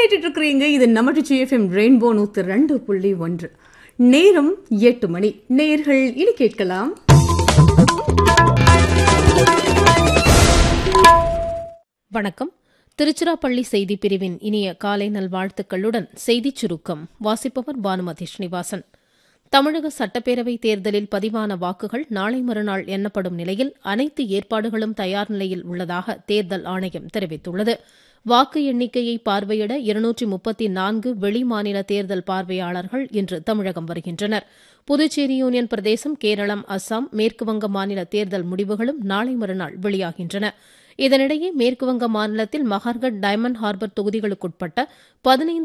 கேட்டுட்டு இருக்கிறீங்க இது நம்ம எஃப்எம் ரெயின்போ நூத்து ரெண்டு புள்ளி ஒன்று நேரம் எட்டு மணி நேர்கள் இனி கேட்கலாம் வணக்கம் திருச்சிராப்பள்ளி செய்தி பிரிவின் இனிய காலை நல்வாழ்த்துக்களுடன் செய்திச் சுருக்கம் வாசிப்பவர் பானுமதி ஸ்ரீனிவாசன் தமிழக சட்டப்பேரவை தேர்தலில் பதிவான வாக்குகள் நாளை மறுநாள் எண்ணப்படும் நிலையில் அனைத்து ஏற்பாடுகளும் தயார் நிலையில் உள்ளதாக தேர்தல் ஆணையம் தெரிவித்துள்ளது வாக்கு எண்ணிக்கையை பார்வையிட இருநூற்றி முப்பத்தி நான்கு வெளிமாநில தேர்தல் பார்வையாளர்கள் இன்று தமிழகம் வருகின்றனர் புதுச்சேரி யூனியன் பிரதேசம் கேரளம் அஸ்ஸாம் மேற்குவங்க மாநில தேர்தல் முடிவுகளும் நாளை மறுநாள் வெளியாகின்றன இதனிடையே மேற்குவங்க மாநிலத்தில் மகார்கட் டைமண்ட் ஹார்பர் தொகுதிகளுக்குட்பட்ட பதினைந்து